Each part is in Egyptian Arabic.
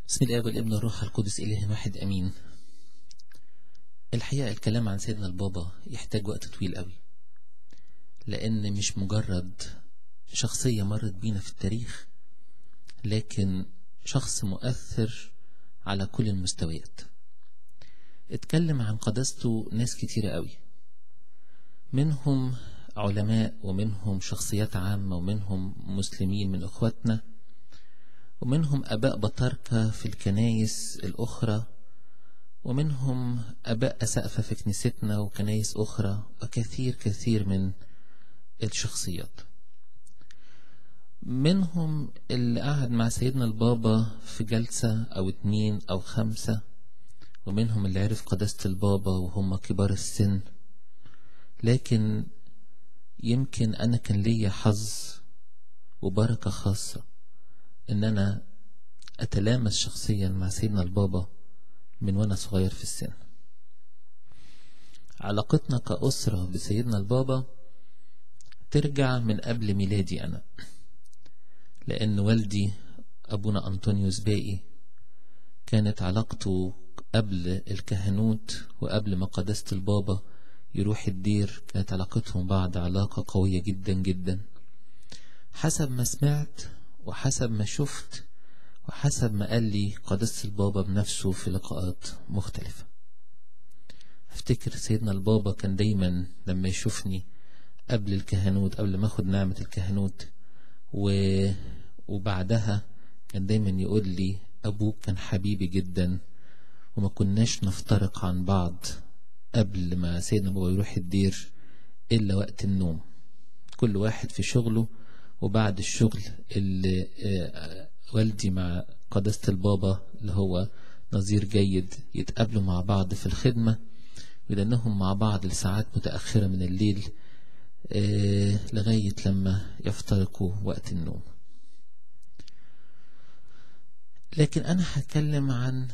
بسم الله والابن والروح القدس إله واحد أمين الحقيقة الكلام عن سيدنا البابا يحتاج وقت طويل قوي لأن مش مجرد شخصية مرت بينا في التاريخ لكن شخص مؤثر على كل المستويات اتكلم عن قداسته ناس كتيرة قوي منهم علماء ومنهم شخصيات عامة ومنهم مسلمين من أخواتنا ومنهم أباء بطاركة في الكنايس الأخرى ومنهم أباء أسقفة في كنيستنا وكنايس أخرى وكثير كثير من الشخصيات منهم اللي قعد مع سيدنا البابا في جلسة أو اتنين أو خمسة ومنهم اللي عرف قداسة البابا وهم كبار السن لكن يمكن أنا كان ليا حظ وبركة خاصة إن أنا أتلامس شخصيا مع سيدنا البابا من وأنا صغير في السن علاقتنا كأسرة بسيدنا البابا ترجع من قبل ميلادي أنا لأن والدي أبونا أنطونيوس باقي كانت علاقته قبل الكهنوت وقبل ما قداسة البابا يروح الدير كانت علاقتهم بعض علاقة قوية جدا جدا حسب ما سمعت وحسب ما شفت وحسب ما قال لي قداسة البابا بنفسه في لقاءات مختلفة افتكر سيدنا البابا كان دايما لما يشوفني قبل الكهنوت قبل ما اخد نعمة الكهنوت و... وبعدها كان دايما يقول لي أبوك كان حبيبي جدا وما كناش نفترق عن بعض قبل ما سيدنا بابا يروح الدير إلا وقت النوم كل واحد في شغله وبعد الشغل اللي والدي مع قداسة البابا اللي هو نظير جيد يتقابلوا مع بعض في الخدمة ولأنهم مع بعض لساعات متأخرة من الليل لغاية لما يفترقوا وقت النوم لكن أنا هتكلم عن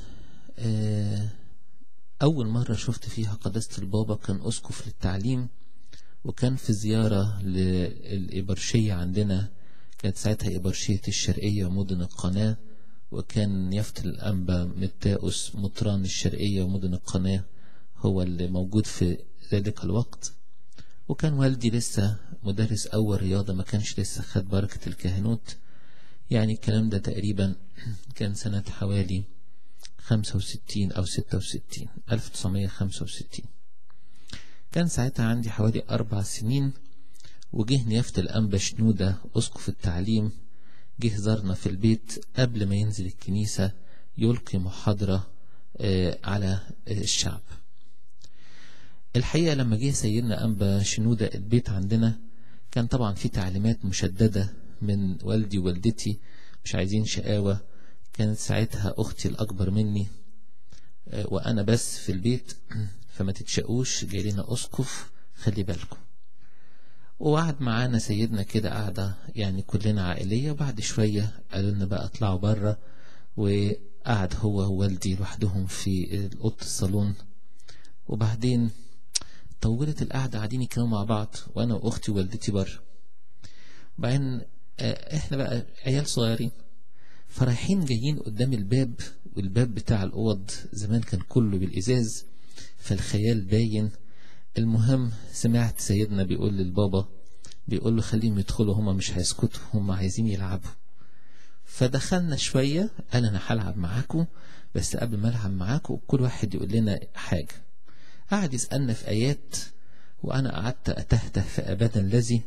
أول مرة شفت فيها قداسة البابا كان أسقف للتعليم وكان في زيارة للإبرشية عندنا كانت ساعتها إبرشية الشرقية ومدن القناة وكان يافت الأنبا متاؤس مطران الشرقية ومدن القناة هو اللي موجود في ذلك الوقت وكان والدي لسه مدرس أول رياضة ما كانش لسه خد بركة الكهنوت يعني الكلام ده تقريبا كان سنة حوالي 65 أو 66 1965 كان ساعتها عندي حوالي أربع سنين وجه نيافة الأنبا شنودة أسقف التعليم جه زارنا في البيت قبل ما ينزل الكنيسة يلقي محاضرة على الشعب الحقيقة لما جه سيدنا أنبا شنودة البيت عندنا كان طبعا في تعليمات مشددة من والدي ووالدتي مش عايزين شقاوة كانت ساعتها أختي الأكبر مني وأنا بس في البيت فما تتشقوش جاي لنا أسقف خلي بالكم وقعد معانا سيدنا كده قاعدة يعني كلنا عائلية وبعد شوية قالوا لنا بقى اطلعوا بره وقعد هو ووالدي لوحدهم في أوضة الصالون وبعدين طولت القعدة قاعدين يتكلموا مع بعض وأنا وأختي ووالدتي بره وبعدين احنا بقى عيال صغيرين فرايحين جايين قدام الباب والباب بتاع الأوض زمان كان كله بالإزاز فالخيال باين المهم سمعت سيدنا بيقول للبابا بيقول له خليهم يدخلوا هما مش هيسكتوا هما عايزين يلعبوا فدخلنا شوية قال أنا هلعب معاكم بس قبل ما ألعب معاكم كل واحد يقول لنا حاجة قعد يسألنا في آيات وأنا قعدت أتهته في أبدا الذي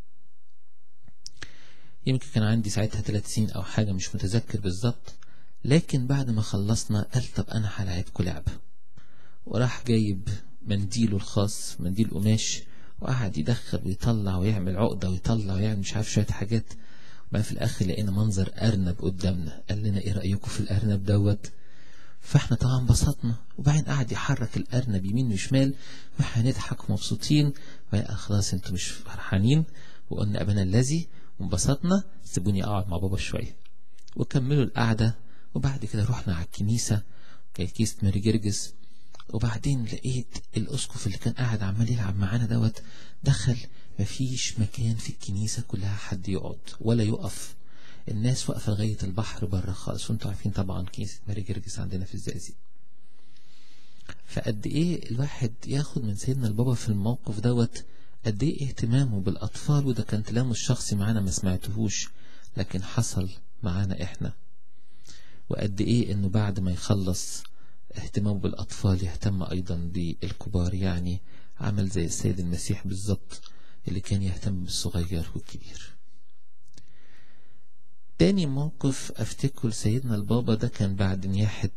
يمكن كان عندي ساعتها ثلاث سنين أو حاجة مش متذكر بالظبط لكن بعد ما خلصنا قال طب أنا هلعبكم لعبة وراح جايب منديله الخاص منديل قماش وقعد يدخل ويطلع ويعمل عقدة ويطلع ويعمل مش عارف شوية حاجات وبعدين في الآخر لقينا منظر أرنب قدامنا قال لنا إيه رأيكم في الأرنب دوت فاحنا طبعا انبسطنا وبعدين قعد يحرك الأرنب يمين وشمال واحنا نضحك مبسوطين وقال خلاص انتوا مش فرحانين وقلنا أبانا الذي وانبسطنا سيبوني أقعد مع بابا شوية وكملوا القعدة وبعد كده رحنا على الكنيسة كانت كيسة ماري جرجس وبعدين لقيت الأسقف اللي كان قاعد عمال يلعب معانا دوت دخل مفيش مكان في الكنيسة كلها حد يقعد ولا يقف الناس واقفة لغاية البحر بره خالص وانتوا عارفين طبعا كنيسة ماري جرجس عندنا في الزقازيق فقد ايه الواحد ياخد من سيدنا البابا في الموقف دوت قد ايه اهتمامه بالاطفال وده كان كلامه الشخصي معانا ما سمعتهوش لكن حصل معانا احنا وقد ايه انه بعد ما يخلص اهتمامه بالاطفال يهتم ايضا بالكبار يعني عمل زي السيد المسيح بالظبط اللي كان يهتم بالصغير والكبير تاني موقف افتكره لسيدنا البابا ده كان بعد نياحة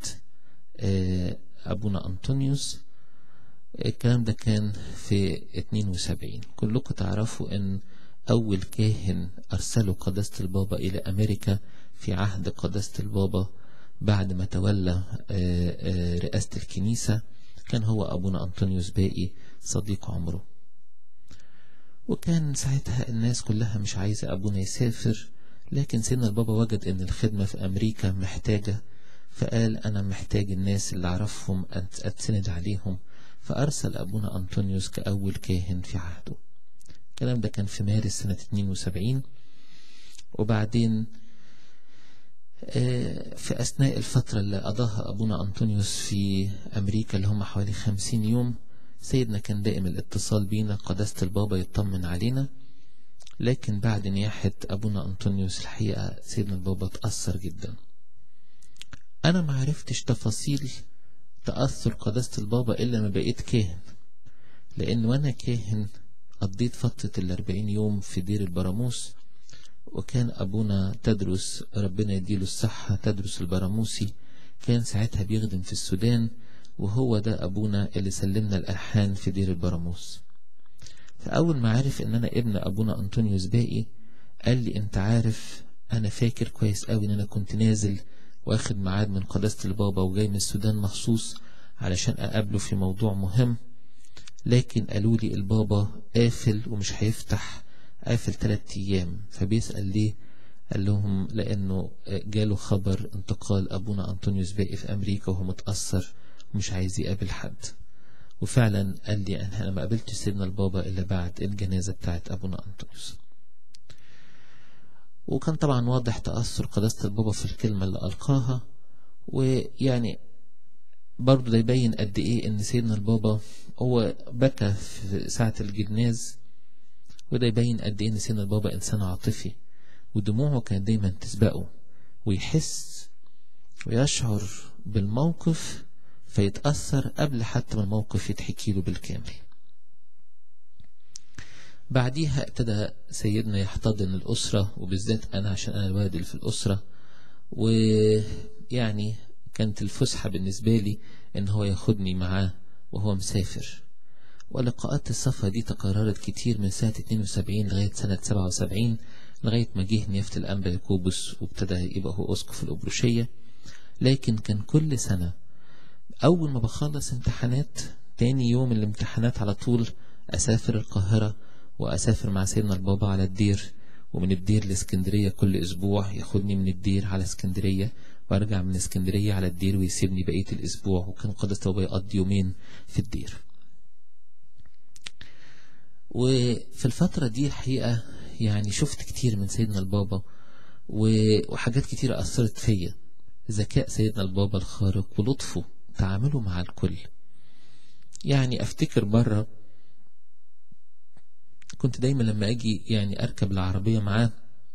ابونا انطونيوس الكلام ده كان في 72 كلكم تعرفوا ان اول كاهن ارسله قداسة البابا الى امريكا في عهد قداسة البابا بعد ما تولى رئاسة الكنيسة كان هو ابونا انطونيوس باقي صديق عمره وكان ساعتها الناس كلها مش عايزة ابونا يسافر لكن سيدنا البابا وجد ان الخدمة في امريكا محتاجة فقال انا محتاج الناس اللي اعرفهم اتسند عليهم فارسل ابونا انطونيوس كاول كاهن في عهده الكلام ده كان في مارس سنة 72 وبعدين في أثناء الفترة اللي قضاها أبونا أنطونيوس في أمريكا اللي هم حوالي خمسين يوم سيدنا كان دائم الاتصال بينا قداسة البابا يطمن علينا لكن بعد نياحة أبونا أنطونيوس الحقيقة سيدنا البابا تأثر جدا أنا ما عرفتش تفاصيل تأثر قداسة البابا إلا ما بقيت كاهن لأن وأنا كاهن قضيت فترة الأربعين يوم في دير البراموس وكان أبونا تدرس ربنا يديله الصحة تدرس البراموسي كان ساعتها بيخدم في السودان وهو ده أبونا اللي سلمنا الألحان في دير البراموس فأول ما عرف إن أنا ابن أبونا أنطونيوس باقي قال لي أنت عارف أنا فاكر كويس قوي إن أنا كنت نازل واخد ميعاد من قداسة البابا وجاي من السودان مخصوص علشان أقابله في موضوع مهم لكن قالوا لي البابا قافل ومش هيفتح قافل ثلاثة أيام فبيسأل ليه قال لهم لأنه جاله خبر انتقال أبونا أنطونيوس باقي في أمريكا وهو متأثر ومش عايز يقابل حد وفعلا قال لي أنا ما قابلتش سيدنا البابا إلا بعد الجنازة بتاعت أبونا أنطونيوس وكان طبعا واضح تأثر قداسة البابا في الكلمة اللي ألقاها ويعني برضه ده يبين قد إيه إن سيدنا البابا هو بكى في ساعة الجناز وده يبين قد إيه إن سيدنا البابا إنسان عاطفي ودموعه كانت دايما تسبقه ويحس ويشعر بالموقف فيتأثر قبل حتى ما الموقف يتحكي له بالكامل بعديها ابتدى سيدنا يحتضن الأسرة وبالذات أنا عشان أنا الوالد اللي في الأسرة ويعني كانت الفسحة بالنسبة لي إن هو ياخدني معاه وهو مسافر ولقاءات السفر دي تكررت كتير من سنة 72 لغاية سنة 77 لغاية ما جه نيافة الأنبا يكوبس وابتدى يبقى هو أسقف الأبروشية لكن كان كل سنة أول ما بخلص امتحانات تاني يوم الامتحانات على طول أسافر القاهرة وأسافر مع سيدنا البابا على الدير ومن الدير لاسكندرية كل أسبوع ياخدني من الدير على اسكندرية وارجع من اسكندرية على الدير ويسيبني بقية الأسبوع وكان قدس بابا يقضي يومين في الدير وفي الفترة دي الحقيقة يعني شفت كتير من سيدنا البابا وحاجات كتيرة أثرت فيا ذكاء سيدنا البابا الخارق ولطفه تعامله مع الكل يعني أفتكر مرة كنت دايما لما أجي يعني أركب العربية معاه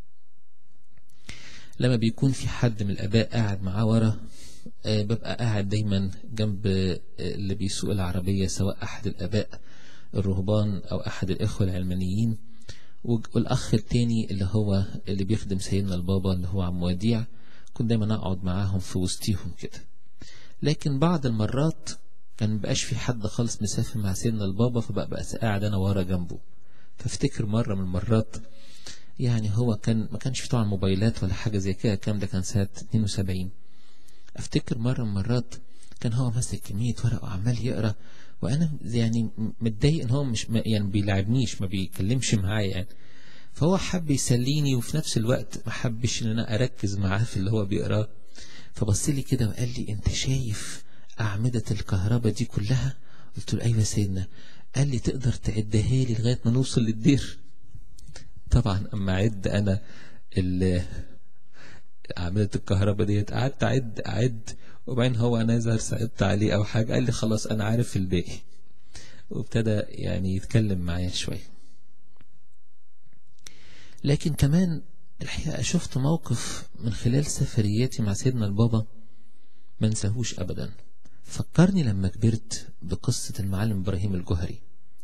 لما بيكون في حد من الآباء قاعد معاه ورا آه ببقى قاعد دايما جنب اللي بيسوق العربية سواء أحد الآباء الرهبان أو أحد الإخوة العلمانيين والأخ التاني اللي هو اللي بيخدم سيدنا البابا اللي هو عم وديع كنت دايما أقعد معاهم في وسطيهم كده لكن بعض المرات كان مبقاش في حد خالص مسافر مع سيدنا البابا فبقى بقى قاعد أنا ورا جنبه فافتكر مرة من المرات يعني هو كان ما كانش في طبعا موبايلات ولا حاجة زي كده الكلام ده كان سنة 72 افتكر مرة من المرات كان هو ماسك كمية ورق وعمال يقرا وانا يعني متضايق ان هو مش ما يعني بيلعبنيش ما بيكلمش معايا يعني فهو حب يسليني وفي نفس الوقت ما حبش ان انا اركز معاه في اللي هو بيقراه فبص لي كده وقال لي انت شايف اعمدة الكهرباء دي كلها قلت له ايوه يا سيدنا قال لي تقدر تعدها لي لغايه ما نوصل للدير طبعا اما اعد انا أعمدة الكهرباء ديت قعدت أعد أعد وبعدين هو نظر صعبت عليه أو حاجة قال لي خلاص أنا عارف الباقي وابتدى يعني يتكلم معايا شوية لكن كمان الحقيقة شفت موقف من خلال سفرياتي مع سيدنا البابا ما انساهوش أبدا فكرني لما كبرت بقصة المعلم إبراهيم الجهري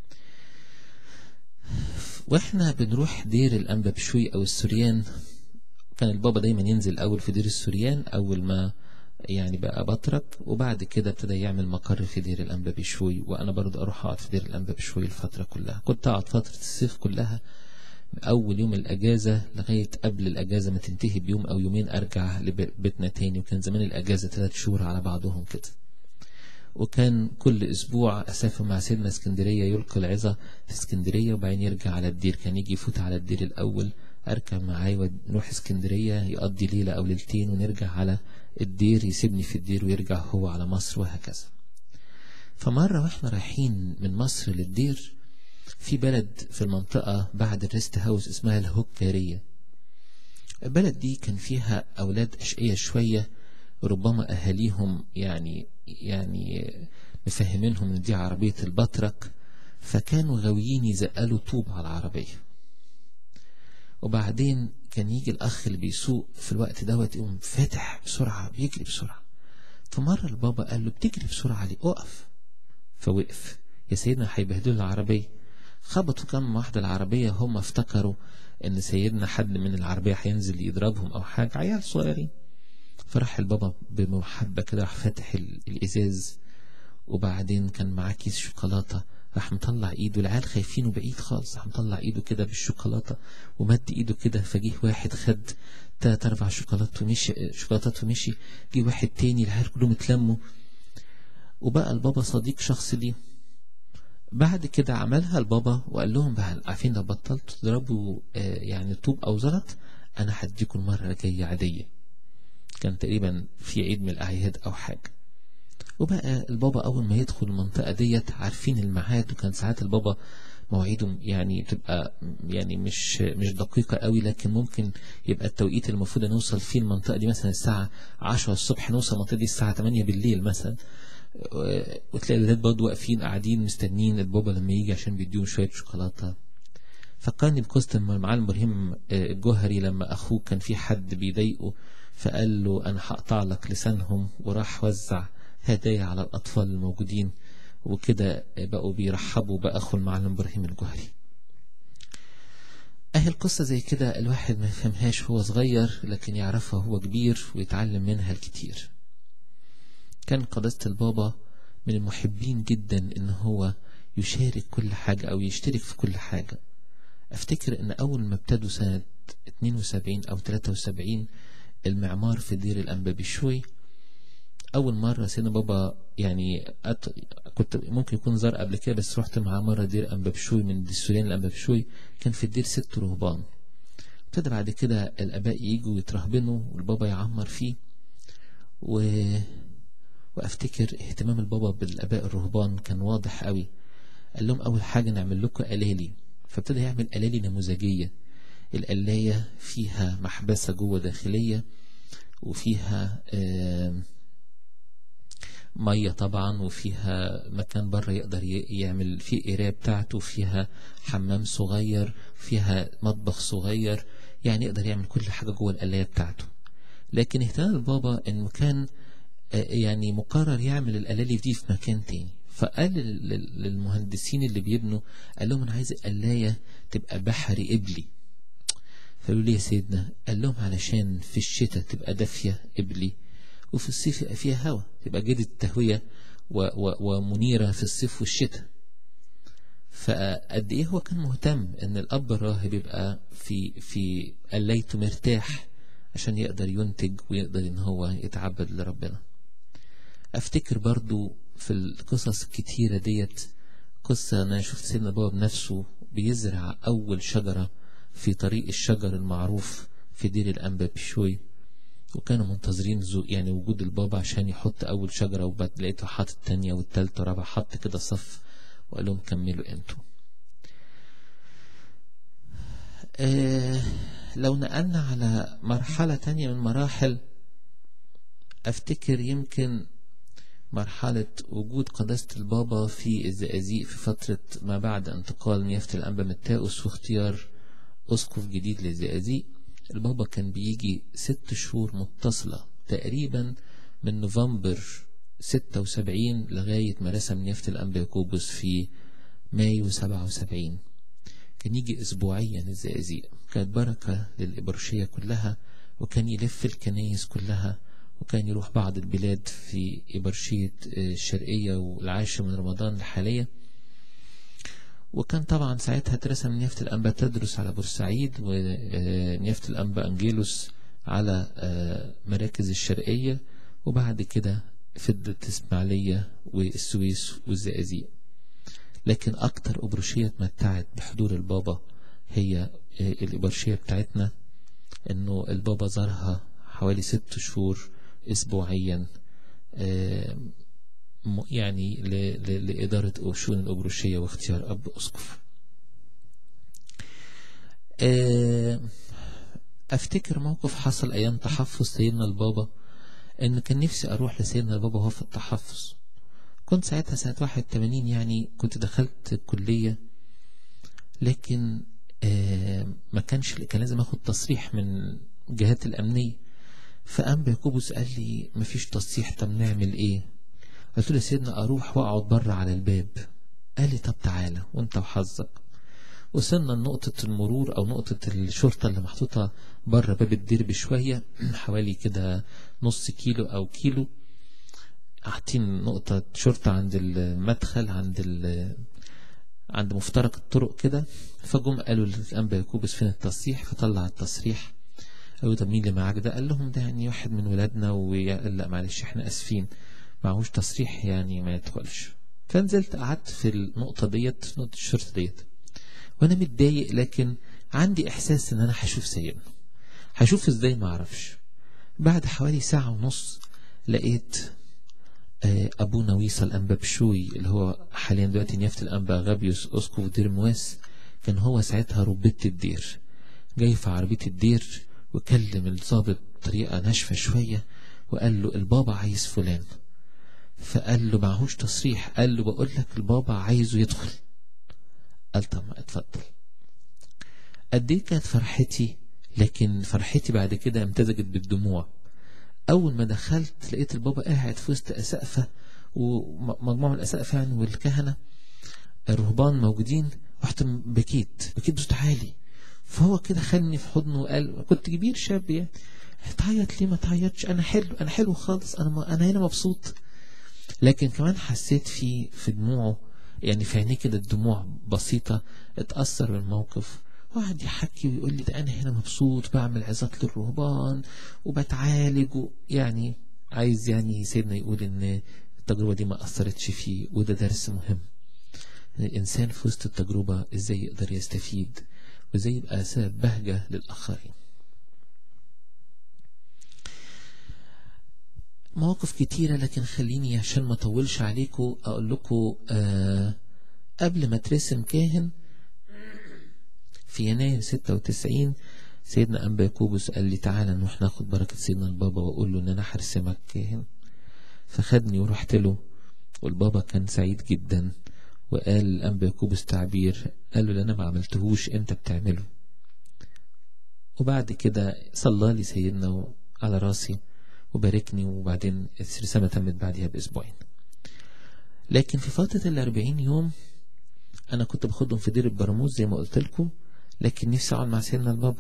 واحنا بنروح دير الأنبا بشوي أو السوريان كان البابا دايما ينزل أول في دير السوريان أول ما يعني بقى بطرك وبعد كده ابتدى يعمل مقر في دير الأنبا بشوي وأنا برضه أروح أقعد في دير الأنبا بشوي الفترة كلها كنت أقعد فترة الصيف كلها أول يوم الأجازة لغاية قبل الأجازة ما تنتهي بيوم أو يومين أرجع لبيتنا تاني وكان زمان الأجازة ثلاث شهور على بعضهم كده وكان كل أسبوع أسافر مع سيدنا اسكندرية يلقي العظة في اسكندرية وبعدين يرجع على الدير كان يجي يفوت على الدير الأول أركب معاه ونروح اسكندرية يقضي ليلة أو ليلتين ونرجع على الدير يسيبني في الدير ويرجع هو على مصر وهكذا فمرة واحنا رايحين من مصر للدير في بلد في المنطقة بعد الريست هاوس اسمها الهكارية البلد دي كان فيها أولاد أشقية شوية ربما أهاليهم يعني يعني مفهمينهم إن دي عربية البطرك فكانوا غاويين يزقلوا طوب على العربية وبعدين كان يجي الأخ اللي بيسوق في الوقت دوت يقوم فاتح بسرعة بيجري بسرعة فمرة البابا قال له بتجري بسرعة ليه اقف فوقف يا سيدنا هيبهدلوا العربية خبطوا كم واحدة العربية هم افتكروا ان سيدنا حد من العربية هينزل يضربهم او حاجة عيال صغيرين فراح البابا بمحبة كده راح فاتح الازاز وبعدين كان معاه كيس شوكولاتة راح مطلع ايده العيال خايفين وبعيد خالص راح مطلع ايده كده بالشوكولاتة ومد ايده كده فجيه واحد خد تلات اربع شوكولاتات ومشي شوكولاتات ومشي جه واحد تاني العيال كلهم اتلموا وبقى البابا صديق شخص ليه بعد كده عملها البابا وقال لهم بقى عارفين لو بطلتوا تضربوا آه يعني طوب او زلط انا هديكم المره الجايه عاديه كان تقريبا في عيد من الاعياد او حاجه وبقى البابا اول ما يدخل المنطقه ديت عارفين الميعاد وكان ساعات البابا مواعيده يعني تبقى يعني مش مش دقيقة قوي لكن ممكن يبقى التوقيت المفروض نوصل فيه المنطقة دي مثلا الساعة 10 الصبح نوصل المنطقة دي الساعة 8 بالليل مثلا وتلاقي الولاد برضه واقفين قاعدين مستنيين البابا لما يجي عشان بيديهم شوية شوكولاتة فكرني بقصة المعلم إبراهيم الجوهري لما أخوه كان في حد بيضايقه فقال له أنا هقطع لك لسانهم وراح وزع هدايا على الأطفال الموجودين وكده بقوا بيرحبوا بأخو المعلم إبراهيم الجوهري أهي القصة زي كده الواحد ما يفهمهاش هو صغير لكن يعرفها هو كبير ويتعلم منها الكتير كان قداسة البابا من المحبين جدا ان هو يشارك كل حاجة او يشترك في كل حاجة افتكر ان اول ما ابتدوا سنة 72 او 73 المعمار في دير الانبا بشوي اول مرة سيدنا بابا يعني أت... كنت ممكن يكون زار قبل كده بس رحت معاه مرة دير انبا بشوي من السوريان الانبا بشوي كان في الدير ست رهبان ابتدى بعد كده الاباء يجوا يترهبنوا والبابا يعمر فيه و وافتكر اهتمام البابا بالاباء الرهبان كان واضح قوي قال لهم اول حاجه نعمل لكم الالي فابتدى يعمل الالي نموذجيه القلايه فيها محبسه جوه داخليه وفيها ميه طبعا وفيها مكان بره يقدر يعمل فيه قرايه بتاعته فيها حمام صغير فيها مطبخ صغير يعني يقدر يعمل كل حاجه جوه القلايه بتاعته لكن اهتمام البابا انه كان يعني مقرر يعمل القلالي دي في مكان تاني فقال للمهندسين اللي بيبنوا قال لهم انا عايز القلايه تبقى بحري قبلي فقالوا لي يا سيدنا قال لهم علشان في الشتاء تبقى دافيه قبلي وفي الصيف يبقى فيها هواء تبقى جيدة التهوية و و ومنيرة في الصيف والشتاء فقد ايه هو كان مهتم ان الاب الراهب يبقى في في قلايته مرتاح عشان يقدر ينتج ويقدر ان هو يتعبد لربنا افتكر برضو في القصص الكتيرة ديت قصة انا شفت سيدنا بابا بنفسه بيزرع اول شجرة في طريق الشجر المعروف في دير الانبا بشوي وكانوا منتظرين يعني وجود البابا عشان يحط اول شجرة وبعد لقيته حاطط التانية والتالتة والرابعة حط كده صف وقال لهم كملوا انتوا آه لو نقلنا على مرحلة تانية من مراحل افتكر يمكن مرحلة وجود قداسة البابا في الزقازيق في فترة ما بعد انتقال نيافة الأنبا متاوس واختيار أسقف جديد للزقازيق البابا كان بيجي ست شهور متصلة تقريبا من نوفمبر 76 لغاية ما رسم نيافة الأنبا يعقوبوس في مايو 77 كان يجي أسبوعيا الزقازيق كانت بركة للإبرشية كلها وكان يلف الكنايس كلها وكان يروح بعض البلاد في إبرشية الشرقية والعاشر من رمضان الحالية وكان طبعا ساعتها اترسم نيافة الأنبا تدرس على بورسعيد ونيافة الأنبا أنجيلوس على مراكز الشرقية وبعد كده فضة إسماعيلية والسويس والزقازيق لكن أكتر أبرشية اتمتعت بحضور البابا هي الإبرشية بتاعتنا إنه البابا زارها حوالي ست شهور أسبوعيا يعني لإدارة شؤون الأبروشية واختيار أب أسقف أفتكر موقف حصل أيام تحفظ سيدنا البابا إن كان نفسي أروح لسيدنا البابا وهو في التحفظ كنت ساعتها سنة واحد تمانين يعني كنت دخلت الكلية لكن ما كانش كان لازم أخد تصريح من الجهات الأمنية فقام بيكوبوس قال لي مفيش تصريح طب نعمل ايه قلت له سيدنا اروح واقعد بره على الباب قال لي طب تعالى وانت وحظك وصلنا لنقطة المرور او نقطة الشرطة اللي محطوطة بره باب الدير بشوية حوالي كده نص كيلو او كيلو حاطين نقطة شرطة عند المدخل عند ال عند مفترق الطرق كده فجم قالوا للأنبا يكوبس فين التصريح فطلع التصريح قالوا طب مين اللي معاك ده قال لهم ده يعني واحد من ولادنا وقال لا معلش احنا اسفين معهوش تصريح يعني ما يدخلش فنزلت قعدت في النقطة ديت نقطة الشرطة ديت وانا متضايق لكن عندي احساس ان انا هشوف سيدنا هشوف ازاي ما اعرفش بعد حوالي ساعة ونص لقيت ابونا ويصل الانبا بشوي اللي هو حاليا دلوقتي نيافة الانبا غابيوس اسقف دير مواس كان هو ساعتها ربيت الدير جاي في عربية الدير وكلم الضابط بطريقة ناشفة شوية وقال له البابا عايز فلان فقال له معهوش تصريح قال له بقول لك البابا عايزه يدخل قال طب ما اتفضل قد ايه كانت فرحتي لكن فرحتي بعد كده امتزجت بالدموع اول ما دخلت لقيت البابا قاعد في وسط اسقفه ومجموعه من الاسقفه يعني والكهنه الرهبان موجودين رحت بكيت بكيت بصوت عالي فهو كده خدني في حضنه وقال كنت كبير شاب يعني تعيط ليه ما تعيطش انا حلو انا حلو خالص انا ما انا هنا مبسوط لكن كمان حسيت في في دموعه يعني في عينيه كده الدموع بسيطة اتأثر بالموقف وقعد يحكي ويقول لي ده أنا هنا مبسوط بعمل عظات للرهبان وبتعالج يعني عايز يعني سيدنا يقول إن التجربة دي ما أثرتش فيه وده درس مهم الإنسان في وسط التجربة إزاي يقدر يستفيد وإزاي يبقى سبب بهجة للآخرين مواقف كتيرة لكن خليني عشان ما اطولش عليكم اقول لكم آه قبل ما ترسم كاهن في يناير 96 سيدنا أنبا يعقوبوس قال لي تعالى نروح ناخد بركة سيدنا البابا وأقول له إن أنا هرسمك كاهن فخدني ورحت له والبابا كان سعيد جدا وقال الأنبا يعقوبوس تعبير قال له اللي أنا ما عملتهوش أنت بتعمله وبعد كده صلى لي سيدنا على راسي وباركني وبعدين الرسالة تمت بعدها بأسبوعين لكن في فترة الأربعين يوم أنا كنت باخدهم في دير البراموس زي ما قلت لكم لكن نفسي أقعد مع سيدنا البابا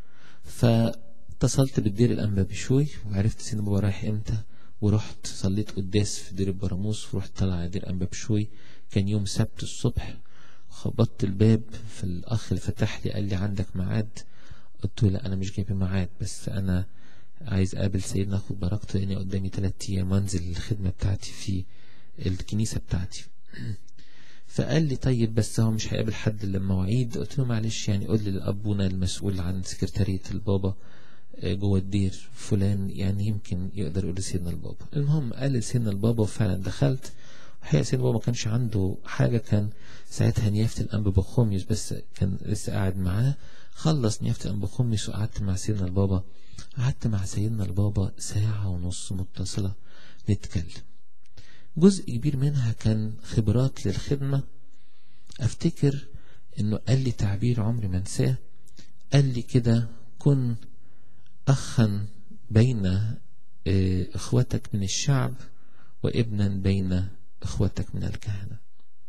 فاتصلت بالدير الأنبا بشوي وعرفت سيدنا البابا رايح إمتى ورحت صليت قداس في دير البراموس ورحت طلع على دير أنبا بشوي كان يوم سبت الصبح خبطت الباب في الأخ اللي فتح لي قال لي عندك ميعاد قلت له لا أنا مش جايب ميعاد بس أنا عايز اقابل سيدنا اخد بركته لاني قدامي ثلاث ايام وانزل الخدمه بتاعتي في الكنيسه بتاعتي فقال لي طيب بس هو مش هيقابل حد الا المواعيد قلت له معلش يعني قول لي لابونا المسؤول عن سكرتاريه البابا جوه الدير فلان يعني يمكن يقدر يقول لسيدنا البابا المهم قال لسيدنا البابا وفعلا دخلت الحقيقه سيدنا البابا ما كانش عنده حاجه كان ساعتها نيافه الانبا بخوميوس بس كان لسه قاعد معاه خلص نيافة أنبا خمس وقعدت مع سيدنا البابا قعدت مع سيدنا البابا ساعة ونص متصلة نتكلم جزء كبير منها كان خبرات للخدمة أفتكر إنه قال لي تعبير عمري ما انساه قال لي كده كن أخا بين إخوتك من الشعب وابنا بين إخوتك من الكهنة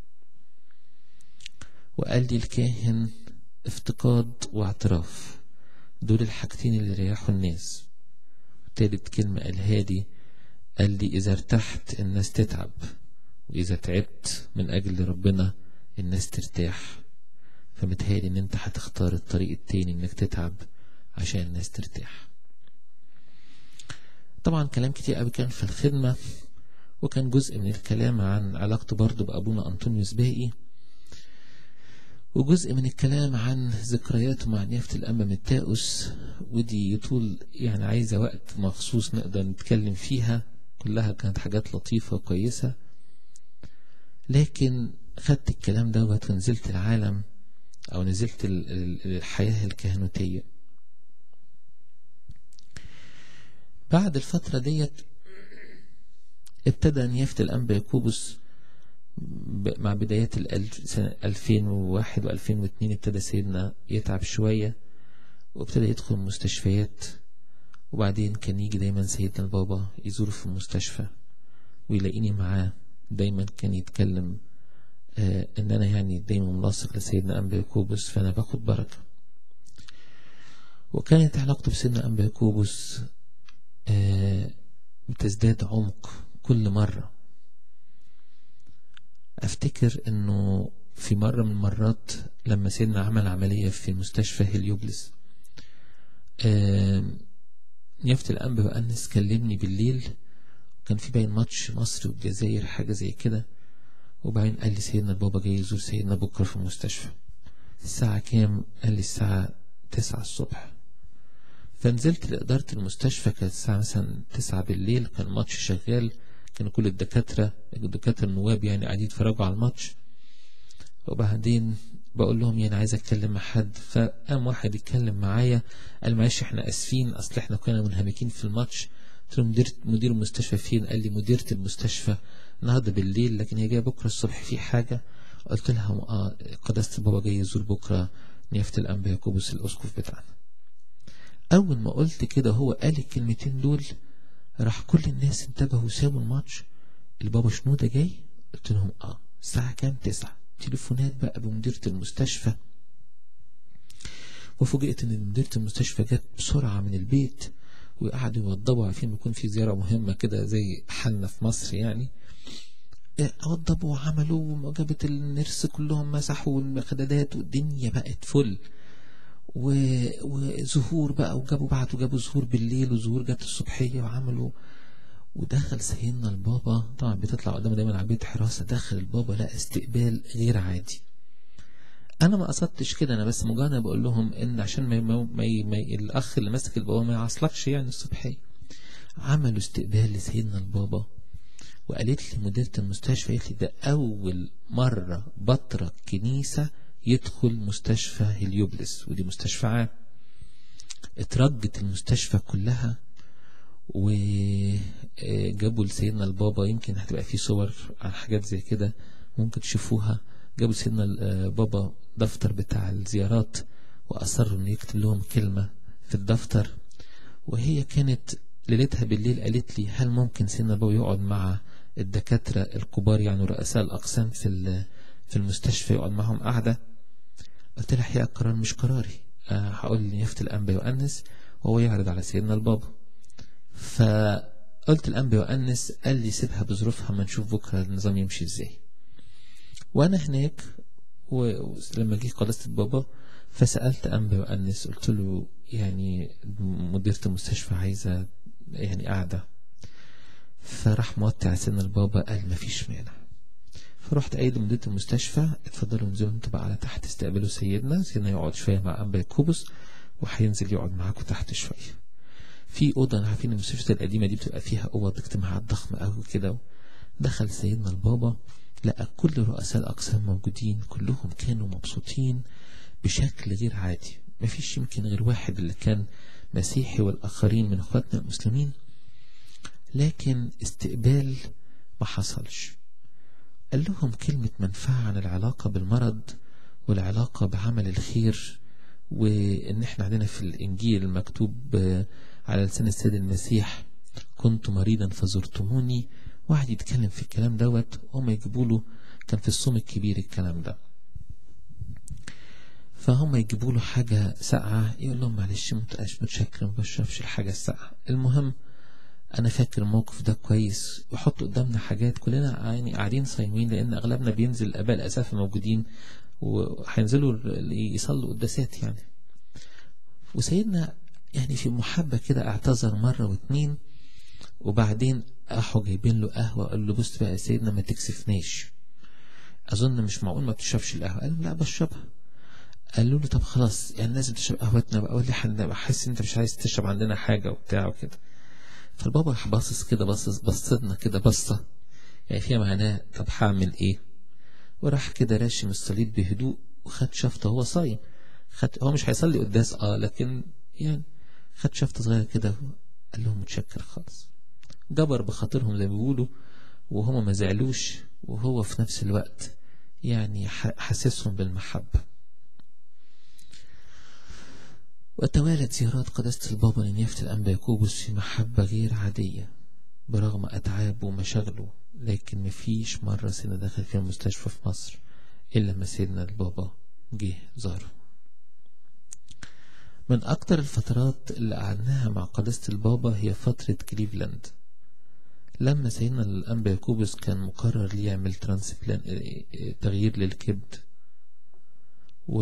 وقال لي الكاهن افتقاد واعتراف دول الحاجتين اللي ريحوا الناس تالت كلمة قالها لي قال لي إذا ارتحت الناس تتعب وإذا تعبت من أجل ربنا الناس ترتاح فمتهيألي إن أنت هتختار الطريق التاني إنك تتعب عشان الناس ترتاح طبعا كلام كتير قوي كان في الخدمة وكان جزء من الكلام عن علاقته برضه بأبونا أنطونيوس باقي وجزء من الكلام عن ذكرياته مع نيافة الأمة متاؤس ودي يطول يعني عايزة وقت مخصوص نقدر نتكلم فيها كلها كانت حاجات لطيفة وكويسة لكن خدت الكلام دوت ونزلت العالم أو نزلت الحياة الكهنوتية بعد الفترة ديت ابتدى نيافة الأنبا يكوبس مع بدايات الألف سنة 2001 و2002 ابتدى سيدنا يتعب شوية وابتدى يدخل مستشفيات وبعدين كان يجي دايما سيدنا البابا يزور في المستشفى ويلاقيني معاه دايما كان يتكلم آه ان انا يعني دايما ملاصق لسيدنا انبا يكوبس فانا باخد بركة وكانت علاقته بسيدنا انبا يكوبس آه بتزداد عمق كل مرة افتكر انه في مرة من المرات لما سيدنا عمل عملية في مستشفى هليوبلس آه نيافة الأنبا بأنس كلمني بالليل كان في باين ماتش مصر والجزائر حاجة زي كده وبعدين قال لي سيدنا البابا جاي يزور سيدنا بكرة في المستشفى الساعة كام قال لي الساعة تسعة الصبح فنزلت لإدارة المستشفى كانت الساعة مثلا تسعة بالليل كان الماتش شغال كانوا كل الدكاترة الدكاترة النواب يعني قاعدين يتفرجوا على الماتش وبعدين بقول لهم يعني عايز اتكلم مع حد فقام واحد يتكلم معايا قال معلش احنا اسفين اصل احنا كنا منهمكين في الماتش قلت له مدير مدير المستشفى فين قال لي مديرة المستشفى النهارده بالليل لكن هي جايه بكره الصبح في حاجه قلت لها اه قداسه البابا جاي يزور بكره نيافه الانبا يعقوبس الاسقف بتاعنا اول ما قلت كده هو قال الكلمتين دول راح كل الناس انتبهوا وسابوا الماتش البابا شنودة جاي قلت لهم اه الساعة كام تسعة تليفونات بقى بمديرة المستشفى وفوجئت ان مديرة المستشفى جت بسرعة من البيت وقعدوا يوضبوا عارفين بيكون في زيارة مهمة كده زي حالنا في مصر يعني وضبوا وعملوا وجابت النرس كلهم مسحوا المخددات والدنيا بقت فل و... وزهور بقى وجابوا بعتوا جابوا زهور بالليل وزهور جت الصبحية وعملوا ودخل سيدنا البابا طبعا بتطلع قدامه دايما على بيت حراسة دخل البابا لقى استقبال غير عادي انا ما قصدتش كده انا بس مجرد بقول لهم ان عشان ما, ما, ما, ما الاخ اللي ماسك البابا ما يعصلكش يعني الصبحية عملوا استقبال لسيدنا البابا وقالت لي مديرة المستشفى قالت لي ده اول مرة بطرك كنيسة يدخل مستشفى هليوبلس ودي مستشفى عام اترجت المستشفى كلها وجابوا لسيدنا البابا يمكن هتبقى في صور عن حاجات زي كده ممكن تشوفوها جابوا سيدنا البابا دفتر بتاع الزيارات وأصروا انه يكتب لهم كلمة في الدفتر وهي كانت ليلتها بالليل قالت لي هل ممكن سيدنا البابا يقعد مع الدكاترة الكبار يعني رؤساء الأقسام في في المستشفى يقعد معهم قعدة قلت لها الحقيقة القرار مش قراري أه هقول لنيافة الأنبا يؤنس وهو يعرض على سيدنا البابا فقلت الأنبا يؤنس قال لي سيبها بظروفها ما نشوف بكرة النظام يمشي ازاي وأنا هناك ولما جه قداسة البابا فسألت أنبا يؤنس قلت له يعني مديرة المستشفى عايزة يعني قاعدة فراح موطي على سيدنا البابا قال مفيش مانع فرحت قايل لمديرة المستشفى اتفضلوا انزلوا انتوا بقى على تحت استقبلوا سيدنا سيدنا يقعد شوية مع أنبا يكوبس وهينزل يقعد معاكم تحت شوية في أوضة أنا عارفين المستشفى القديمة دي بتبقى فيها أوض اجتماعات ضخمة قوي كده دخل سيدنا البابا لقى كل رؤساء الأقسام موجودين كلهم كانوا مبسوطين بشكل غير عادي مفيش يمكن غير واحد اللي كان مسيحي والآخرين من اخواتنا المسلمين لكن استقبال ما حصلش قال لهم كلمة منفعة عن العلاقة بالمرض والعلاقة بعمل الخير وإن إحنا عندنا في الإنجيل مكتوب على لسان السيد المسيح كنت مريضا فزرتموني واحد يتكلم في الكلام دوت هم يجيبوا له كان في الصوم الكبير الكلام ده فهم يجيبوا له حاجة ساقعة يقول لهم معلش متقاش متشكر ما بشربش الحاجة الساقعة المهم أنا فاكر الموقف ده كويس وحط قدامنا حاجات كلنا يعني قاعدين صايمين لأن أغلبنا بينزل الآباء الأسافة موجودين وهينزلوا يصلوا قداسات يعني وسيدنا يعني في محبة كده اعتذر مرة واتنين وبعدين راحوا جايبين له قهوة قال له بص بقى يا سيدنا ما تكسفناش أظن مش معقول ما بتشربش القهوة قال له لا بشربها قالوا له طب خلاص يعني لازم تشرب قهوتنا بقى قول حد بحس انت مش عايز تشرب عندنا حاجة وبتاع وكده فالبابا راح باصص كده باصص بصتنا كده بصة يعني فيها معناه طب هعمل ايه وراح كده راشم الصليب بهدوء وخد شفطة هو صايم خد هو مش هيصلي قداس اه لكن يعني خد شفطة صغيرة كده قال لهم متشكر خالص جبر بخاطرهم زي ما بيقولوا وهم ما زعلوش وهو في نفس الوقت يعني حسسهم بالمحبة وتوالت زيارات قداسة البابا لنيافة الأنبا يعقوبوس في محبة غير عادية برغم أتعابه ومشاغله لكن مفيش مرة سيدنا دخل في المستشفى في مصر إلا ما سيدنا البابا جه زاره من أكتر الفترات اللي قعدناها مع قداسة البابا هي فترة كليفلاند لما سيدنا الأنبا يعقوبوس كان مقرر ليه يعمل ترانسبلان تغيير للكبد و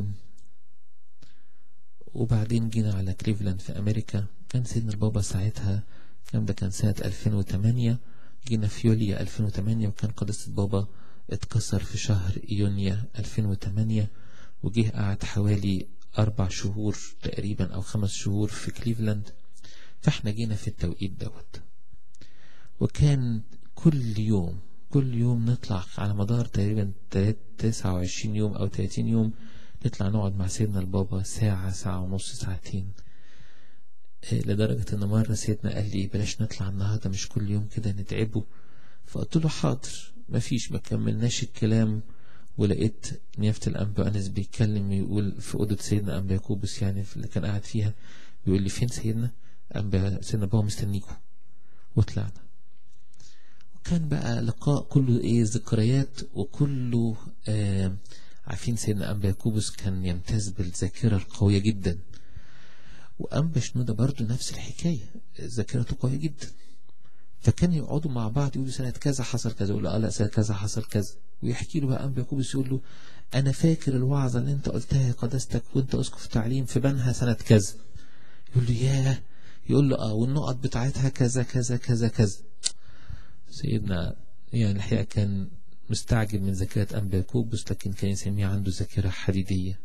وبعدين جينا على كليفلاند في أمريكا كان سيدنا البابا ساعتها كان ده كان سنة 2008 جينا في يوليو 2008 وكان قداسة البابا اتكسر في شهر يونيو 2008 وجه قعد حوالي أربع شهور تقريبا أو خمس شهور في كليفلاند فاحنا جينا في التوقيت دوت وكان كل يوم كل يوم نطلع على مدار تقريبا 29 يوم أو 30 يوم نطلع نقعد مع سيدنا البابا ساعة ساعة ونص ساعتين لدرجة ان مرة سيدنا قال لي بلاش نطلع النهاردة مش كل يوم كده نتعبه فقلت له حاضر مفيش ما كملناش الكلام ولقيت نيافة الأنبا أنس بيتكلم يقول في أوضة سيدنا أنبا يعقوبس يعني اللي كان قاعد فيها بيقول لي فين سيدنا أنبا سيدنا بابا مستنيكم وطلعنا وكان بقى لقاء كله ايه ذكريات وكله آه عارفين سيدنا أنبا يعقوبس كان يمتاز بالذاكرة القوية جدا وأنبا شنودة برضو نفس الحكاية ذاكرته قوية جدا فكان يقعدوا مع بعض يقولوا سنة كذا حصل كذا يقول له اه لا سنة كذا حصل كذا ويحكي له بقى أنبا يعقوبس يقول له أنا فاكر الوعظة اللي أنت قلتها يا قداستك وأنت أسقف تعليم في بنها سنة كذا يقول له ياه يقول له اه والنقط بتاعتها كذا كذا كذا كذا سيدنا يعني الحقيقة كان مستعجل من ذاكرة أنبا يعقوبس لكن كان يسميه عنده ذاكرة حديدية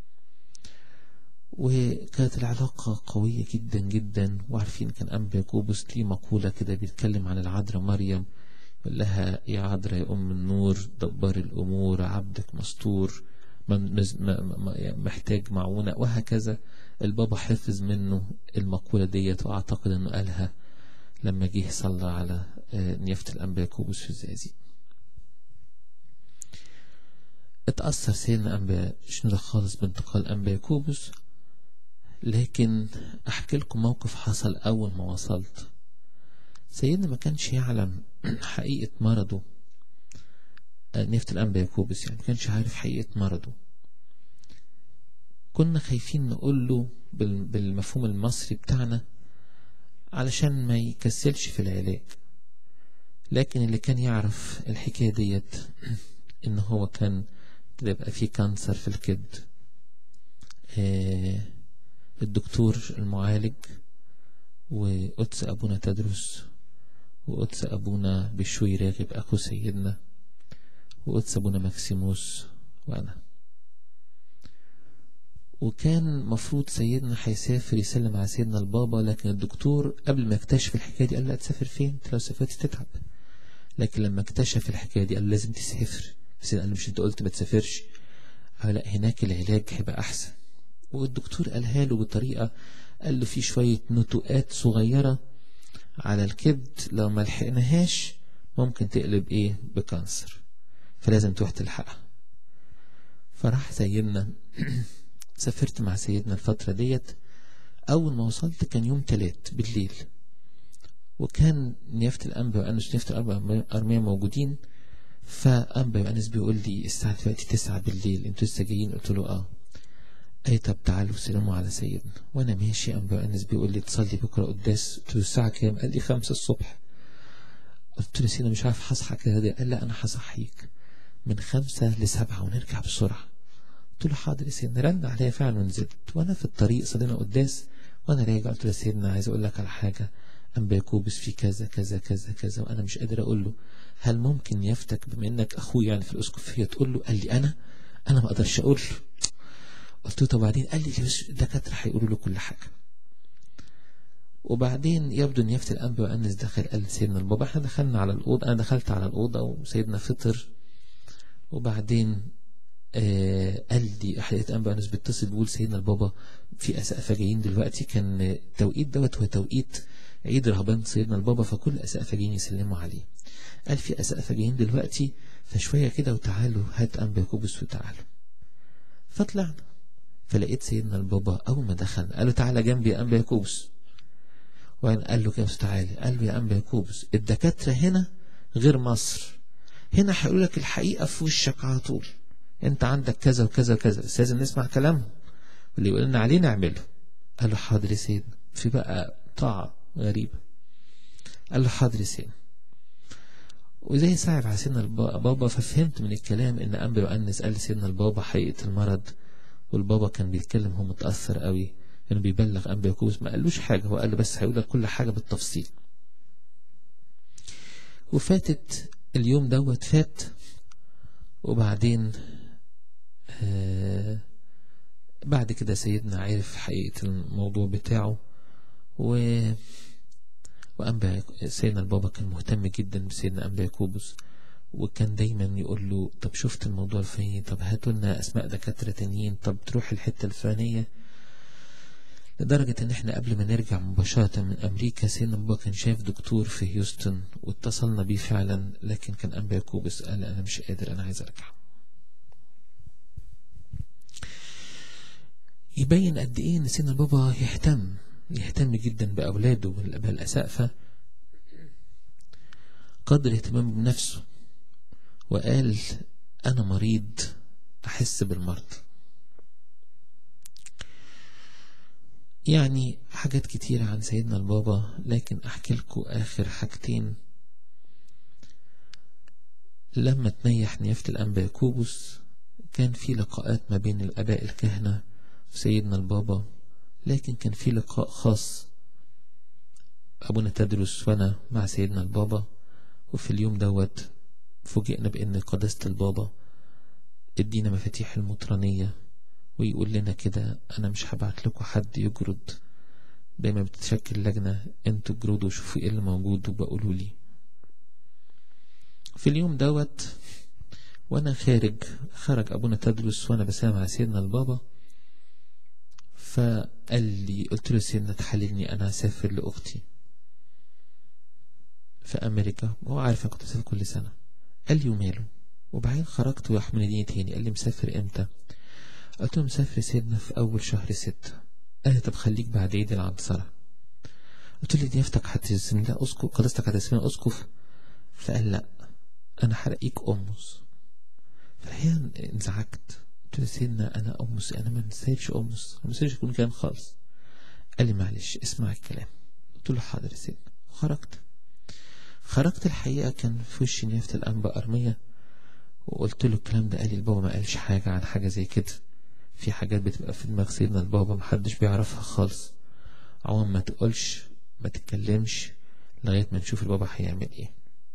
وكانت العلاقة قوية جدا جدا وعارفين كان أنبا يعقوبس ليه مقولة كده بيتكلم عن العذراء مريم يقول لها يا عذراء يا أم النور دبر الأمور عبدك مستور محتاج معونة وهكذا البابا حفظ منه المقولة ديت وأعتقد أنه قالها لما جه صلى على نيافة الأنبا يعقوبس في الزقازيق اتأثر سيدنا أنبا شنودة خالص بانتقال أنبا يعقوبس لكن أحكي لكم موقف حصل أول ما وصلت سيدنا ما كانش يعلم حقيقة مرضه نيافة الأنبا يعقوبس يعني ما كانش عارف حقيقة مرضه كنا خايفين نقول له بالمفهوم المصري بتاعنا علشان ما يكسلش في العلاج لكن اللي كان يعرف الحكاية ديت ان هو كان يبقى فيه كانسر في الكبد آه الدكتور المعالج وقدس أبونا تدرس وقدس أبونا بشوي راغب أخو سيدنا وقدس أبونا مكسيموس وأنا وكان مفروض سيدنا هيسافر يسلم على سيدنا البابا لكن الدكتور قبل ما يكتشف الحكاية دي قال لا تسافر فين انت لو سافرت تتعب لكن لما اكتشف الحكاية دي قال لازم تسافر بس قال مش انت قلت ما تسافرش قال لا هناك العلاج هيبقى احسن والدكتور قالها له بطريقة قال له في شوية نتوءات صغيرة على الكبد لو ما لحقناهاش ممكن تقلب ايه بكانسر فلازم تروح تلحقها فراح سيدنا سافرت مع سيدنا الفترة ديت أول ما وصلت كان يوم تلات بالليل وكان نيافة الأنبا وأنس نيافة الأنبا أرمية موجودين فأنبا يوحنس بيقول لي الساعة دلوقتي تسعة بالليل انتوا لسه جايين قلت له اه أي طب تعالوا سلموا على سيدنا وأنا ماشي أنبا يوحنس بيقول لي تصلي بكرة قداس قلت له الساعة كام قال لي خمسة الصبح قلت له سيدنا مش عارف هصحى كده قال لا أنا هصحيك من خمسة لسبعة ونرجع بسرعة قلت له حاضر يا سيدنا رن عليا فعلا ونزلت وأنا في الطريق صلينا قداس وأنا راجع قلت له يا سيدنا عايز أقول لك على حاجة أنبا يكوبس في كذا كذا كذا كذا وأنا مش قادر أقول له هل ممكن يفتك بما إنك أخوي يعني في الأسقفية تقول له قال لي أنا أنا ما أقدرش أقول له قلت له طب بعدين قال لي مش الدكاترة هيقولوا له كل حاجة وبعدين يبدو ان يافت الانبا وانس دخل قال سيدنا البابا احنا دخلنا على الاوضه انا دخلت على الاوضه وسيدنا فطر وبعدين آه قال لي حلقه انبا وانس بيتصل بيقول سيدنا البابا في اسقفه جايين دلوقتي كان التوقيت دوت هو توقيت عيد رهبان سيدنا البابا فكل اسقفه جايين يسلموا عليه قال في اسقفه جايين دلوقتي فشويه كده وتعالوا هات انبا يكوبس وتعالوا فطلعنا فلقيت سيدنا البابا اول ما دخلنا قال له تعالى جنبي يا انبا يكوبس وبعدين قال له كده تعالى قال له يا أنبا يكوبس الدكاترة هنا غير مصر هنا هيقولوا لك الحقيقة في وشك على طول انت عندك كذا وكذا وكذا بس لازم نسمع كلامهم واللي يقول لنا عليه نعمله قال له حاضر يا سيدنا في بقى طاعة غريبة قال له حاضر يا سيدنا وزي صعب على سيدنا البابا ففهمت من الكلام ان انبا يؤنس قال لسيدنا البابا حقيقة المرض والبابا كان بيتكلم هو متأثر قوي كان بيبلغ أنبا يكوبس ما قالوش حاجة هو قال له بس هيقول لك كل حاجة بالتفصيل وفاتت اليوم دوت فات وبعدين آه بعد كده سيدنا عرف حقيقة الموضوع بتاعه و وأنبا سيدنا البابا كان مهتم جدا بسيدنا أنبا يكوبس وكان دايما يقول له طب شفت الموضوع الفلاني طب هاتوا لنا أسماء دكاترة تانيين طب تروح الحتة الفلانية لدرجة ان احنا قبل ما نرجع مباشرة من امريكا سيدنا بابا كان شاف دكتور في هيوستن واتصلنا بيه فعلا لكن كان انبا يكوبس قال انا مش قادر انا عايز ارجع يبين قد ايه ان سيدنا بابا يهتم يهتم جدا باولاده بالاسقفة قدر اهتمامه بنفسه وقال انا مريض احس بالمرض يعني حاجات كتيرة عن سيدنا البابا لكن أحكي لكم آخر حاجتين لما تنيح نيافة الأنبا يكوبس كان في لقاءات ما بين الآباء الكهنة وسيدنا البابا لكن كان في لقاء خاص أبونا تدرس وأنا مع سيدنا البابا وفي اليوم دوت فوجئنا بأن قداسة البابا ادينا مفاتيح المطرانية ويقول لنا كده انا مش هبعت لكم حد يجرد دايما بتتشكل لجنة انتوا جرودوا وشوفوا ايه اللي موجود وبقولوا لي في اليوم دوت وانا خارج خرج ابونا تدرس وانا بسامع سيدنا البابا فقال لي قلت له سيدنا تحللني انا هسافر لاختي في امريكا وهو عارف انا كنت بسافر كل سنه قال لي وماله وبعدين خرجت ويحملني تاني قال لي مسافر امتى قلت له مسافر سيدنا في أول شهر ستة قال لي طب خليك بعد عيد العنصرة قلت له ضيافتك هترسم لها أسقف قداستك هترسم لها أسقف فقال لا أنا هرقيك أمس فالحقيقة انزعجت قلت له سيدنا أنا أمس أنا ما نسيبش أمس ما نسيبش يكون كلام خالص قال لي معلش اسمع الكلام قلت له حاضر يا سيدنا وخرجت خرجت الحقيقة كان في وشي نيافة الأنبا أرمية وقلت له الكلام ده قال لي البابا ما قالش حاجة عن حاجة زي كده في حاجات بتبقى في دماغ سيدنا البابا محدش بيعرفها خالص عوام ما تقولش ما تتكلمش لغاية ما نشوف البابا هيعمل ايه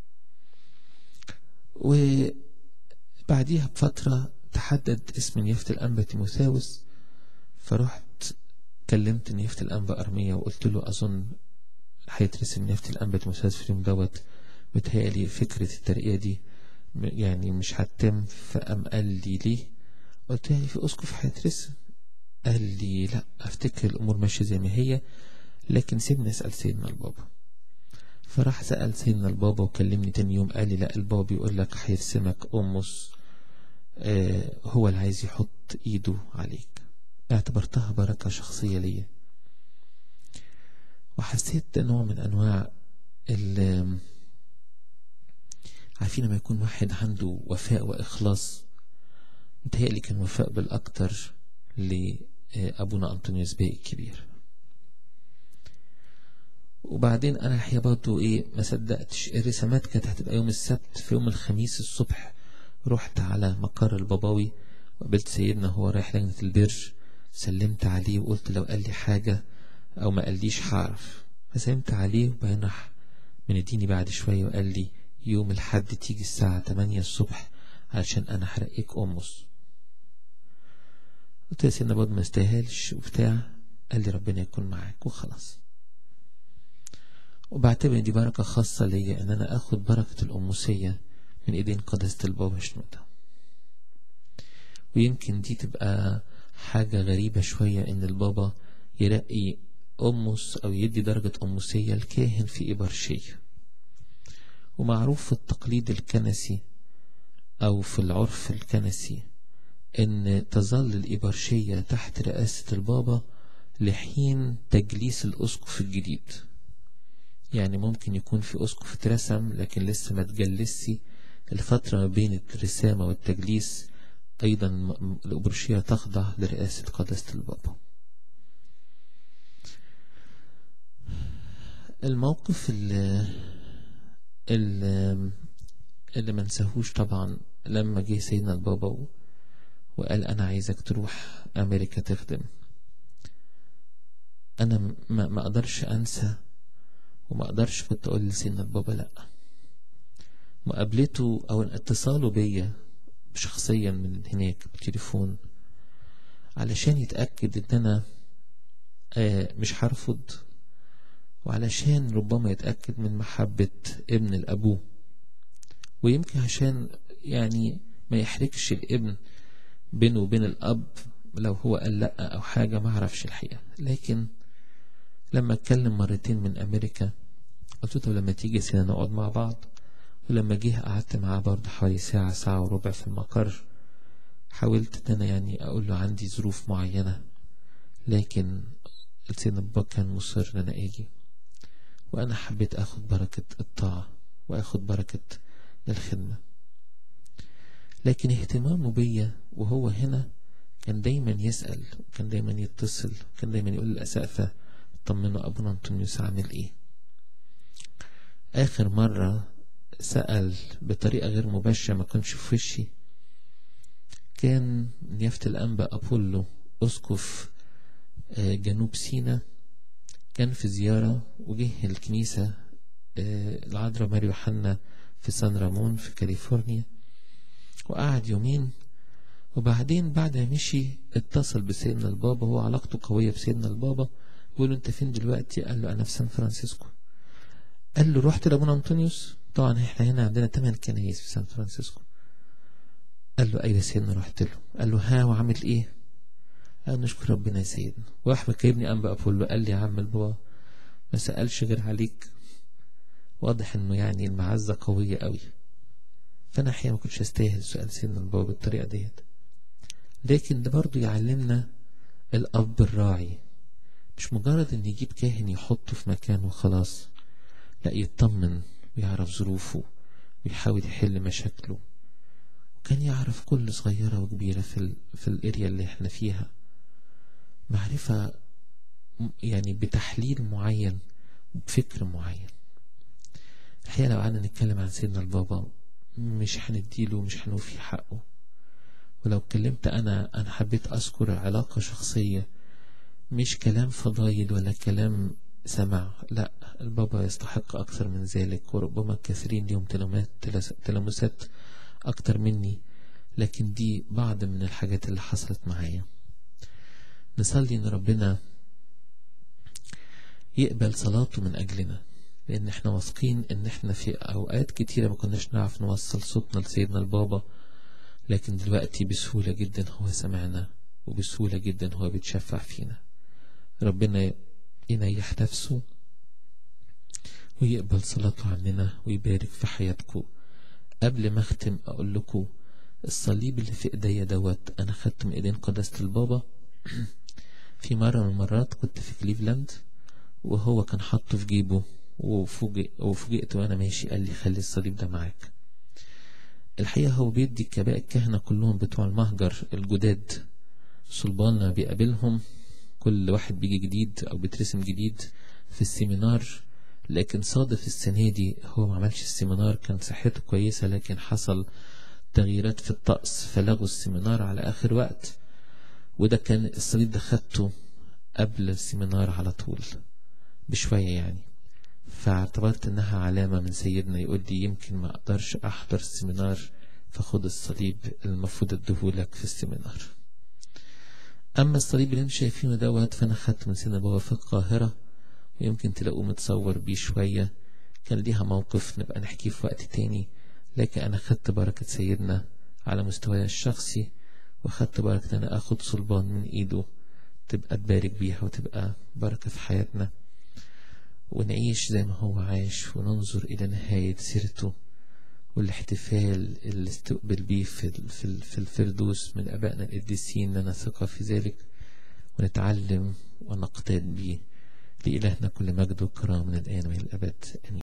وبعديها بفترة تحدد اسم نيافة الأنبا تيموثاوس فرحت كلمت نيافة الأنبا أرمية وقلت له أظن هيترسم نيافة الأنبا تيموثاوس في اليوم دوت متهيألي فكرة الترقية دي يعني مش هتتم فقام قال لي ليه قلت يعني في أسقف هيترسم قال لي لا افتكر الامور ماشيه زي ما هي لكن سيبني اسال سيدنا البابا فراح سال سيدنا البابا وكلمني تاني يوم قال لي لا البابا بيقول لك هيرسمك امس آه هو اللي عايز يحط ايده عليك اعتبرتها بركه شخصيه ليا وحسيت ده نوع من انواع ال عارفين لما يكون واحد عنده وفاء واخلاص متهيألي كان وفاء بالاكتر لابونا انطونيوس باقي الكبير وبعدين انا الحقيقه برضه ايه ما صدقتش الرسامات كانت هتبقى يوم السبت في يوم الخميس الصبح رحت على مقر الباباوي وقابلت سيدنا هو رايح لجنة البر سلمت عليه وقلت لو قال لي حاجة أو ما قاليش هعرف فسلمت عليه وبعدين راح منديني بعد شوية وقال لي يوم الحد تيجي الساعة 8 الصبح علشان أنا هرقيك أمس قلت يا سيدنا برضه ما استاهلش وبتاع قال لي ربنا يكون معاك وخلاص وبعتبر دي بركة خاصة ليا إن أنا آخد بركة الأموسية من إيدين قداسة البابا شنودة ويمكن دي تبقى حاجة غريبة شوية إن البابا يرقي أمس أو يدي درجة أموسية الكاهن في إبرشية ومعروف في التقليد الكنسي أو في العرف الكنسي إن تظل الإبرشية تحت رئاسة البابا لحين تجليس الأسقف الجديد يعني ممكن يكون في أسقف اترسم لكن لسه ما تجلسي الفترة ما بين الرسامة والتجليس أيضا الأبرشية تخضع لرئاسة قداسة البابا الموقف اللي, اللي, اللي ما نساهوش طبعا لما جه سيدنا البابا وقال أنا عايزك تروح أمريكا تخدم أنا ما, ما أقدرش أنسى وما أقدرش كنت أقول لسيدنا البابا لأ مقابلته أو اتصاله بيا شخصيا من هناك بالتليفون علشان يتأكد إن أنا آه مش هرفض وعلشان ربما يتأكد من محبة ابن الأبوه ويمكن عشان يعني ما يحركش الابن بينه وبين الأب لو هو قال لأ أو حاجة ما أعرفش الحقيقة لكن لما اتكلم مرتين من أمريكا قلت له لما تيجي سنة نقعد مع بعض ولما جه قعدت معاه برضه حوالي ساعة ساعة وربع في المقر حاولت ان انا يعني اقول له عندي ظروف معينة لكن سيدنا بابا كان مصر ان انا اجي وانا حبيت اخد بركة الطاعة واخد بركة الخدمة لكن اهتمامه بيا وهو هنا كان دايما يسأل كان دايما يتصل كان دايما يقول للأسقفة طمنوا أبونا أنطونيوس عامل إيه آخر مرة سأل بطريقة غير مباشرة ما كانش في وشي كان نيافة الأنبا أبولو أسقف جنوب سينا كان في زيارة وجه الكنيسة العذراء ماري يوحنا في سان رامون في كاليفورنيا وقعد يومين وبعدين بعد ما مشي اتصل بسيدنا البابا هو علاقته قوية بسيدنا البابا بيقول له انت فين دلوقتي قال له انا في سان فرانسيسكو قال له رحت لابونا انطونيوس طبعا احنا هنا عندنا ثمان كنايس في سان فرانسيسكو قال له ايوه سيدنا رحت له قال له ها وعامل ايه قال نشكر ربنا يا سيدنا واحمد كيبني انبا ابولو قال لي يا عم البابا ما سالش غير عليك واضح انه يعني المعزه قويه قوي فانا احيانا ما كنتش استاهل سؤال سيدنا البابا بالطريقه ديت لكن ده برضه يعلمنا الاب الراعي مش مجرد ان يجيب كاهن يحطه في مكان وخلاص لا يطمن ويعرف ظروفه ويحاول يحل مشاكله وكان يعرف كل صغيرة وكبيرة في, ال... في الاريا اللي احنا فيها معرفة يعني بتحليل معين وبفكر معين الحقيقة لو قعدنا نتكلم عن سيدنا البابا مش هنديله مش هنوفي حقه ولو اتكلمت انا انا حبيت اذكر علاقة شخصية مش كلام فضايل ولا كلام سمع لا البابا يستحق أكثر من ذلك وربما كثيرين لهم تلامسات أكثر مني لكن دي بعض من الحاجات اللي حصلت معايا نصلي إن ربنا يقبل صلاته من أجلنا لأن احنا واثقين إن احنا في أوقات كتيرة ما كناش نعرف نوصل صوتنا لسيدنا البابا لكن دلوقتي بسهولة جدا هو سمعنا وبسهولة جدا هو بيتشفع فينا ربنا ينيح نفسه ويقبل صلاته عننا ويبارك في حياتكم قبل ما اختم اقول لكم الصليب اللي في ايديا دوت انا خدته من ايدين قداسة البابا في مرة من المرات كنت في كليفلاند وهو كان حاطه في جيبه وفوجئ وفوجئت وانا ماشي قال لي خلي الصليب ده معاك الحقيقة هو بيدي كباء الكهنة كلهم بتوع المهجر الجداد صلبان لما بيقابلهم كل واحد بيجي جديد او بيترسم جديد في السيمينار لكن صادف السنة دي هو ما عملش السيمينار كان صحته كويسة لكن حصل تغييرات في الطقس فلغوا السيمينار على آخر وقت وده كان الصليب ده خدته قبل السيمينار على طول بشوية يعني فاعتبرت انها علامة من سيدنا يقول لي يمكن ما اقدرش احضر السيمينار فخد الصليب المفروض اديهولك في السيمينار اما الصليب اللي انتم شايفينه دوت فانا خدته من سيدنا بابا في القاهرة ويمكن تلاقوه متصور بيه شوية كان ليها موقف نبقى نحكيه في وقت تاني لكن انا خدت بركة سيدنا على مستواي الشخصي وخدت بركة انا اخد صلبان من ايده تبقى تبارك بيها وتبقى بركة في حياتنا ونعيش زي ما هو عايش وننظر إلى نهاية سيرته والاحتفال اللي استقبل بيه في, في, في الفردوس من أبائنا القديسين لنا ثقة في ذلك ونتعلم ونقتاد بيه لإلهنا كل مجد وكرام من الآن وإلى الأبد آمين